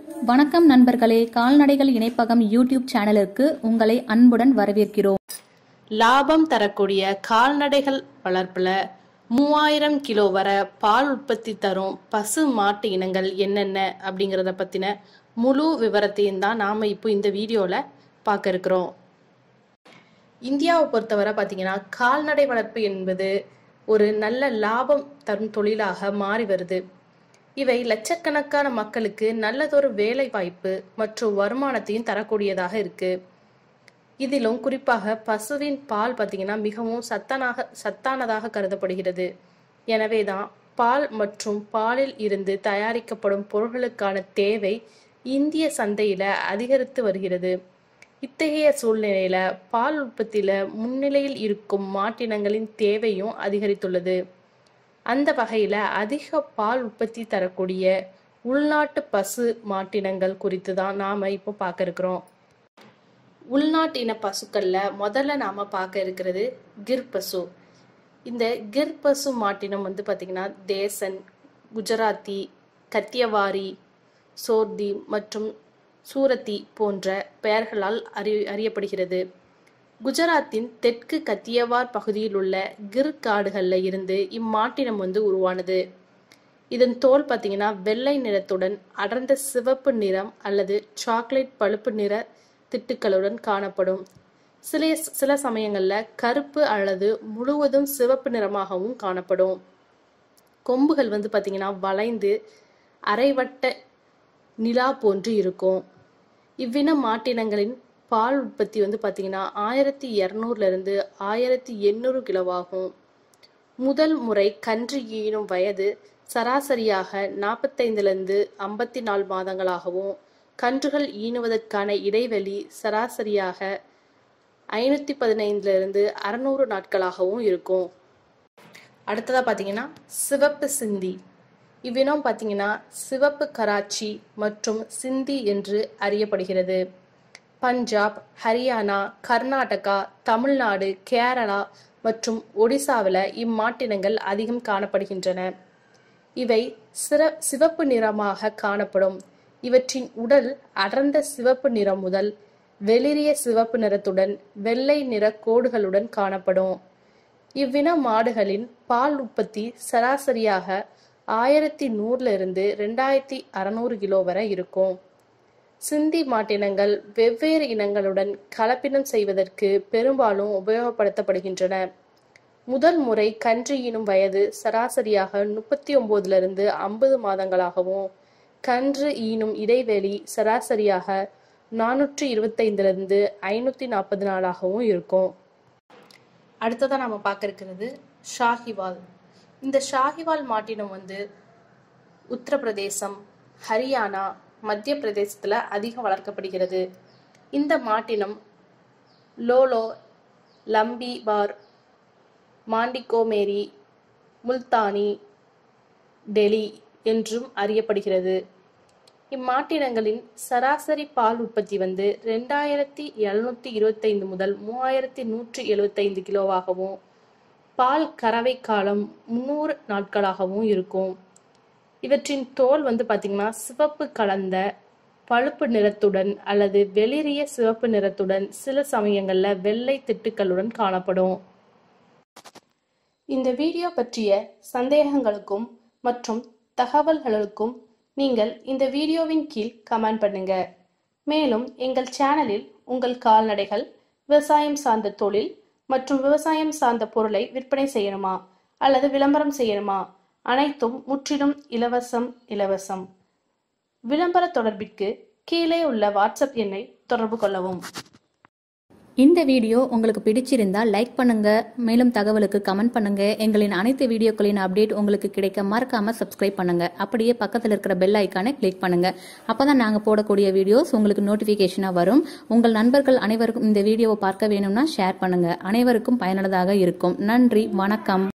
வணக்கம் நண்பர்களே கால்நடைகள் இணைப்பகம் யூடியூப் சேனலுக்கு உங்களை அன்புடன் வரவேற்கிறோம் லாபம் தரக்கூடிய கால்நடைகள் வளர்ப்புல மூவாயிரம் கிலோ வர பால் உற்பத்தி தரும் பசு மாட்டு இனங்கள் என்னென்ன அப்படிங்கிறத பத்தின முழு விவரத்தையும் தான் நாம இப்போ இந்த வீடியோல பார்க்க இருக்கிறோம் இந்தியாவை பொறுத்தவரை பார்த்தீங்கன்னா கால்நடை வளர்ப்பு என்பது ஒரு நல்ல லாபம் தரும் தொழிலாக மாறி வருது இவை லட்சக்கணக்கான மக்களுக்கு நல்லதொரு வேலை வாய்ப்பு மற்றும் வருமானத்தையும் தரக்கூடியதாக இருக்கு இதிலும் குறிப்பாக பசுவின் பால் பார்த்தீங்கன்னா மிகவும் சத்தானாக சத்தானதாக கருதப்படுகிறது எனவே தான் பால் மற்றும் பாலில் இருந்து தயாரிக்கப்படும் பொருட்களுக்கான தேவை இந்திய சந்தையில அதிகரித்து வருகிறது இத்தகைய சூழ்நிலையில பால் உற்பத்தியில முன்னிலையில் இருக்கும் மாட்டினங்களின் தேவையும் அதிகரித்துள்ளது அந்த வகையில அதிக பால் உற்பத்தி தரக்கூடிய உள்நாட்டு பசு மாட்டினங்கள் குறித்து தான் நாம இப்போ பார்க்க இருக்கிறோம் உள்நாட்டு இன பசுக்கள்ல முதல்ல நாம பார்க்க இருக்கிறது கிர் பசு இந்த கிர் பசு மாட்டினம் வந்து பாத்தீங்கன்னா தேசன் குஜராத்தி கத்தியவாரி சோர்தி மற்றும் சூரத்தி போன்ற பெயர்களால் அறி அறியப்படுகிறது குஜராத்தின் தெற்கு கத்தியவார் பகுதியில் உள்ள கிர் காடுகள்ல இருந்து இம்மாட்டினம் வந்து உருவானது இதன் தோல் பார்த்தீங்கன்னா வெள்ளை நிறத்துடன் அடர்ந்த சிவப்பு நிறம் அல்லது சாக்லேட் பழுப்பு நிற திட்டுக்களுடன் காணப்படும் சில சில சமயங்கள்ல கருப்பு அல்லது முழுவதும் சிவப்பு நிறமாகவும் காணப்படும் கொம்புகள் வந்து பார்த்தீங்கன்னா வளைந்து அரைவட்ட நிலா போன்று இருக்கும் இவ்வின மாட்டினங்களின் பால் உற்பத்தி வந்து பார்த்தீங்கன்னா ஆயிரத்தி இரநூறுல இருந்து ஆயிரத்தி எண்ணூறு கிலோவாகும் முதல் முறை கன்று ஈனும் வயது சராசரியாக நாற்பத்தைந்துலேருந்து ஐம்பத்தி நாலு மாதங்களாகவும் கன்றுகள் ஈனுவதற்கான இடைவெளி சராசரியாக ஐநூற்றி பதினைந்துலேருந்து அறநூறு நாட்களாகவும் இருக்கும் அடுத்ததாக பார்த்தீங்கன்னா சிவப்பு சிந்தி இவ்வினம் பார்த்தீங்கன்னா சிவப்பு கராச்சி மற்றும் சிந்தி என்று அறியப்படுகிறது பஞ்சாப் ஹரியானா கர்நாடகா தமிழ்நாடு கேரளா மற்றும் ஒடிசாவில் இம்மாட்டினங்கள் அதிகம் காணப்படுகின்றன இவை சிற சிவப்பு நிறமாக காணப்படும் இவற்றின் உடல் அடர்ந்த சிவப்பு நிறம் முதல் வெளிரிய சிவப்பு நிறத்துடன் வெள்ளை நிற கோடுகளுடன் காணப்படும் இவ்வின மாடுகளின் பால் உற்பத்தி சராசரியாக ஆயிரத்தி நூறுல இருந்து ரெண்டாயிரத்தி அறநூறு கிலோ வரை இருக்கும் சிந்தி மாட்டினங்கள் வெவ்வேறு இனங்களுடன் கலப்பினம் செய்வதற்கு பெரும்பாலும் உபயோகப்படுத்தப்படுகின்றன முதல் முறை கன்று ஈனும் வயது சராசரியாக முப்பத்தி ஒன்பதுல இருந்து ஐம்பது மாதங்களாகவும் கன்று ஈனும் இடைவெளி சராசரியாக நானூற்றி இருபத்தைந்துல இருந்து ஐநூத்தி நாற்பது நாளாகவும் இருக்கும் அடுத்ததான் நாம பார்க்க இருக்கிறது ஷாஹிவால் இந்த ஷாஹிவால் மாட்டினம் வந்து உத்தரப்பிரதேசம் ஹரியானா மத்திய பிரதேசத்துல அதிகம் வளர்க்கப்படுகிறது இந்த மாட்டினம் லோலோ லம்பி பார் மாண்டிகோமேரி முல்தானி டெலி என்றும் அறியப்படுகிறது இம்மாட்டினங்களின் சராசரி பால் உற்பத்தி வந்து ரெண்டாயிரத்தி எழுநூத்தி இருபத்தைந்து முதல் மூவாயிரத்தி நூற்றி எழுபத்தைந்து கிலோவாகவும் பால் கறவை காலம் முன்னூறு நாட்களாகவும் இருக்கும் இவற்றின் தோல் வந்து பார்த்தீங்கன்னா சிவப்பு கலந்த பழுப்பு நிறத்துடன் அல்லது வெளிரிய சிவப்பு நிறத்துடன் சில சமயங்கள்ல வெள்ளை திட்டுக்களுடன் காணப்படும் இந்த வீடியோ பற்றிய சந்தேகங்களுக்கும் மற்றும் தகவல்களுக்கும் நீங்கள் இந்த வீடியோவின் கீழ் கமெண்ட் பண்ணுங்க மேலும் எங்கள் சேனலில் உங்கள் கால்நடைகள் விவசாயம் சார்ந்த தொழில் மற்றும் விவசாயம் சார்ந்த பொருளை விற்பனை செய்யணுமா அல்லது விளம்பரம் செய்யணுமா அனைத்தும் முற்றிலும் இலவசம் இலவசம் விளம்பர தொடர்பிற்கு கீழே உள்ள வாட்ஸ்அப் எண்ணை தொடர்பு கொள்ளவும் இந்த வீடியோ உங்களுக்கு பிடிச்சிருந்தா லைக் பண்ணுங்க மேலும் தகவலுக்கு கமெண்ட் பண்ணுங்க எங்களின் அனைத்து வீடியோக்களின் அப்டேட் உங்களுக்கு கிடைக்க மறக்காம சப்ஸ்கிரைப் பண்ணுங்க அப்படியே பக்கத்தில் இருக்கிற பெல் ஐக்கானை கிளிக் பண்ணுங்க அப்பதான் நாங்க போடக்கூடிய வீடியோஸ் உங்களுக்கு நோட்டிபிகேஷனா வரும் உங்கள் நண்பர்கள் அனைவருக்கும் இந்த வீடியோவை பார்க்க வேணும்னா ஷேர் பண்ணுங்க அனைவருக்கும் பயனுள்ளதாக இருக்கும் நன்றி வணக்கம்